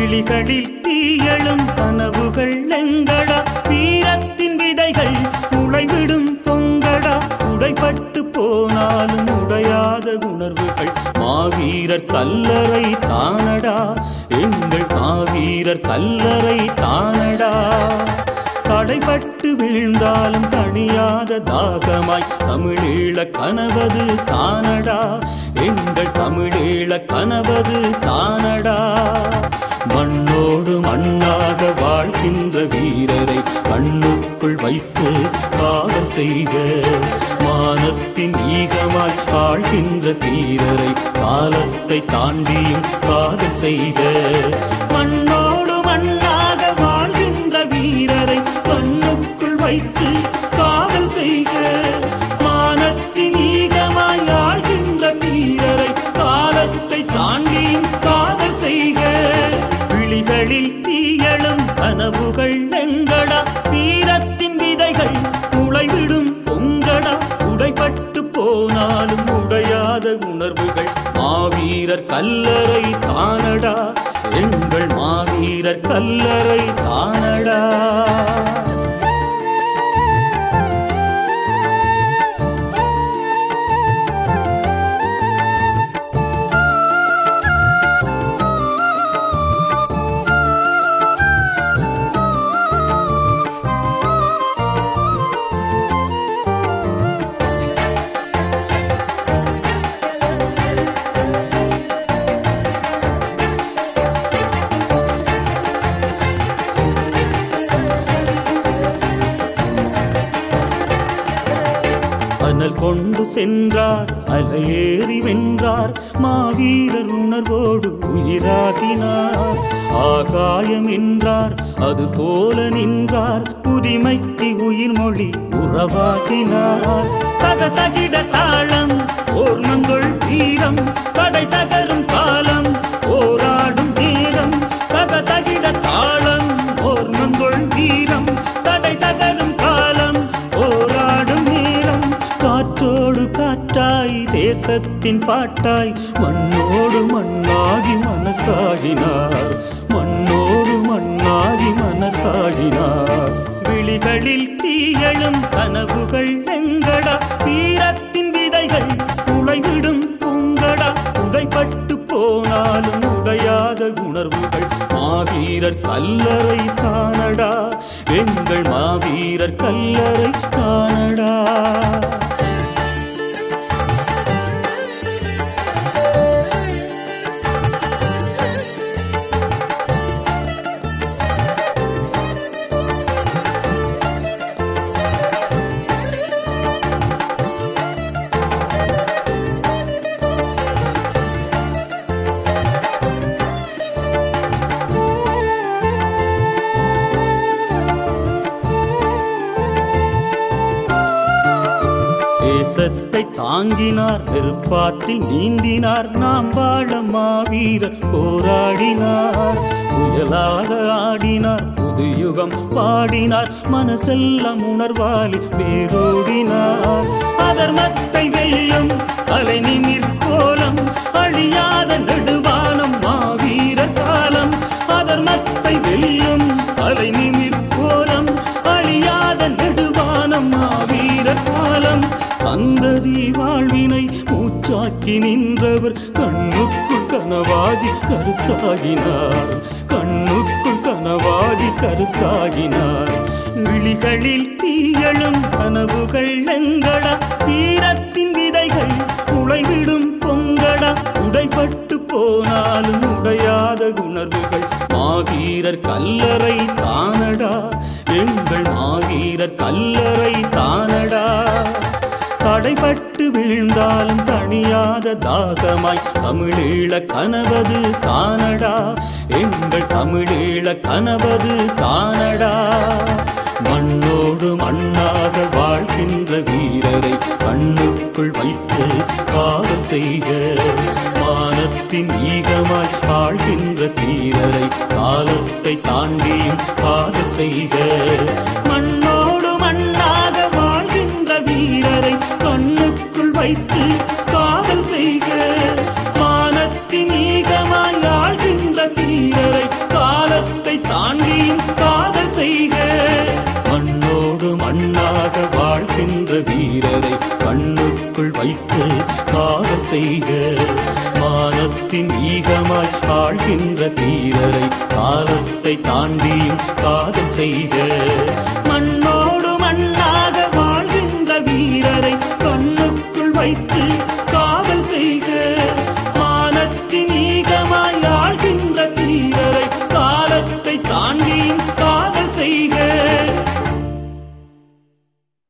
விழிகளில் தீயழும் கனவுகள் எங்கடா வீரத்தின் விதைகள் முளைவிடும் பொங்கடா உடைப்பட்டு போனாலும் உடையாத உணர்வுகள் மாவீரர் கல்லறை தானடா எங்கள் மாவீரர் கல்லறை தானடா தடைப்பட்டு வீழ்ந்தாலும் தணியாத தாகமாய் தமிழீழ கனவது தானடா எங்கள் தமிழீழ கனவது தானடா மண்ணோடு மண்ணாக வாழ்கின்ற வீரரை கண்ணுக்குள் வைத்து காவல் செய்க மானத்தின் ஈகமாய் ஆழ்கின்ற தீரரை காலத்தை தாண்டியும் காதல் செய்க மண்ணோடு மண்ணாக வாழ்கின்ற வீரரை கண்ணுக்குள் வைத்து காவல் செய்க மானத்தின் ஈகமாய் ஆழ்கின்ற தீரரை காலத்தை தாண்டியும் காதல் செய்க விழிகளில் தீயழும் கனவுகள் எங்கடா வீரத்தின் விதைகள் முளைவிடும் பொங்கடா உடைப்பட்டு போனாலும் உடையாத உணர்வுகள் மாவீரர் கல்லறை தானடா எங்கள் மாவீரர் கல்லறை தானடா அனல் கொண்டு சென்றார் அலையேறி வென்றார் மாவீரர் உணர்வோடு உயிராகினார் ஆகாயம் என்றார் அது போல நின்றார் புதுமைக்கு உயிர் மொழி உறவாகினார் தக தகிட தாளம் ஓர்மங்கொள் வீரம் கடை தகரும் காலம் போராடும் நேரம் தக தகிட தாளம் ஓர்மங்கொள் வீரம் தடை தகரும் காலம் போராடும் நேரம் காற்றோடு காற்றாய் தேசத்தின் பாட்டாய் மண்ணோடு மண்ணாகி மனசாகினார் மண்ணோடு மண்ணாகி மனசாகினார் விழிகளில் தீயழும் கனவுகள் எங்கடா வீரத்தின் விதைகள் உழைவிடும் பொங்கடா உடைப்பட்டு போனாலும் உடையாத உணர்வுகள் மாவீரர் கல்லறை தானடா எங்கள் மாவீரர் கல்லறை தானடா தேசத்தை தாங்கினார் நெருப்பாற்றில் நீந்தினார் நாம் வாழ மாவீரர் போராடினார் புயலாக ஆடினார் புது யுகம் பாடினார் மனசெல்லாம் உணர்வாலி வேரோடினார் அதர்மத்தை வெல்லும் அலை நிமிர் கோலம் அழியாத நெடுவானம் மாவீரர் காலம் அதர்மத்தை வெல்லும் அலை நிமிர் கோலம் அழியாத நெடுவானம் மாவீரர் காலம் சந்ததி வாழ்வினை மூச்சாக்கி நின்றவர் கண்ணுக்குள் கனவாகி கருத்தாகினார் கண்ணுக்குள் கனவாகி கருத்தாகினார் விழிகளில் தீயழும் கனவுகள் எங்கடா வீரத்தின் விதைகள் உழைவிடும் பொங்கடா உடைப்பட்டு போனாலும் உடையாத உணர்வுகள் மாவீரர் கல்லறை தானடா எங்கள் மாவீரர் கல்லறை தானடா தடைப்பட்டு வீழ்ந்தாலும் தணியாத தாகமாய் தமிழீழ கனவது தானடா எங்கள் தமிழீழ கனவது தானடா மண்ணோடு மண்ணாக வாழ்கின்ற வீரரை கண்ணுக்குள் வைத்து காதல் செய்க மானத்தின் ஈகமாய் ஆழ்கின்ற தீரரை காலத்தை தாண்டியும் காதல் செய்க மண்ணோடு மண்ணாக வாழ்கின்ற வீரரை கண்ணுக்குள் வைத்து காதல் செய்க மானத்தின் ஈகமாய் ஆழ்கின்ற தீரரை வீரரை காலத்தை தாண்டியும் காதல் செய்க